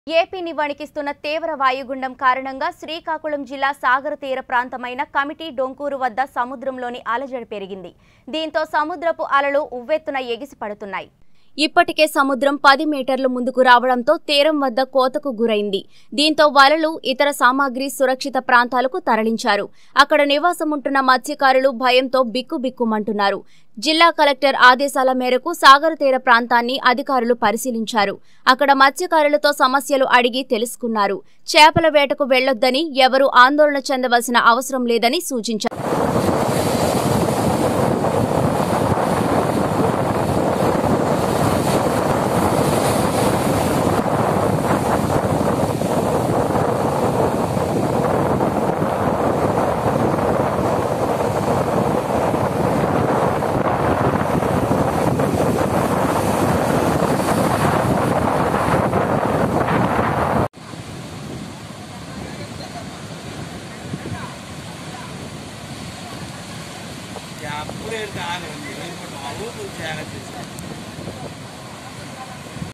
ఏపీని వణికిస్తున్న తీవ్ర వాయుగుండం కారణంగా శ్రీకాకుళం జిల్లా సాగర తీర ప్రాంతమైన కమిటీ డొంకూరు వద్ద సముద్రంలోని అలజడి పెరిగింది దీంతో సముద్రపు అలలు ఉవ్వెత్తున ఎగిసిపడుతున్నాయి ఇప్పటికే సముద్రం పది మీటర్లు ముందుకు రావడంతో తీరం వద్ద కోతకు గురైంది దీంతో వలలు ఇతర సామాగ్రి సురక్షిత ప్రాంతాలకు తరలించారు అక్కడ నివాసముంటున్న మత్స్యకారులు భయంతో బిక్కుబిక్కుమంటున్నారు జిల్లా కలెక్టర్ ఆదేశాల మేరకు సాగర తీర ప్రాంతాన్ని అధికారులు పరిశీలించారు అక్కడ మత్స్యకారులతో సమస్యలు అడిగి తెలుసుకున్నారు చేపల వేటకు వెళ్లొద్దని ఎవరూ ఆందోళన చెందవలసిన అవసరం లేదని సూచించారు అప్పుడే తాను ఊపు జాగ్రత్త